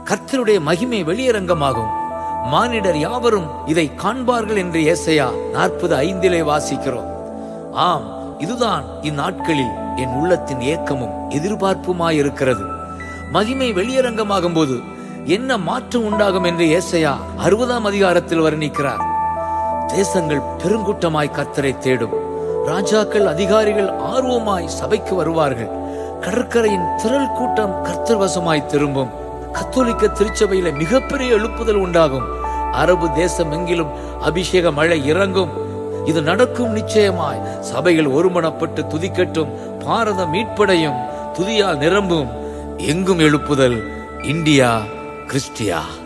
கர்த்தருடைய மகிமை வெளியரங்கமாகும் மானிடர் யாவரும் இதை காண்பார்கள் என்று ஏசையா நாற்பது ஐந்திலே வாசிக்கிறோம் ஆம் இதுதான் இந்நாட்களில் என் உள்ளத்தின் ஏக்கமும் எதிர்பார்ப்புமாயிருக்கிறது மகிமை வெளியரங்கமாகும் போது என்ன மாற்றம் உண்டாகும் என்று ஏசையா அறுபதாம் அதிகாரத்தில் வர்ணிக்கிறார் தேசங்கள் பெருங்கூட்டமாய் கர்த்தரை தேடும் ராஜாக்கள் அதிகாரிகள் ஆர்வமாய் சபைக்கு வருவார்கள் கடற்கரையின் திரள் கூட்டம் கர்த்தர் வசமாய் திரும்பும் கத்தோலிக்க திருச்சபையில மிகப்பெரிய எழுப்புதல் உண்டாகும் அரபு தேசம் எங்கிலும் அபிஷேக மழை இறங்கும் இது நடக்கும் நிச்சயமாய் சபைகள் ஒருமனப்பட்டு துதிக்கட்டும் பாரதம் மீட்படையும் துதியால் நிரம்பும் எங்கும் எழுப்புதல் இந்தியா கிறிஸ்டியா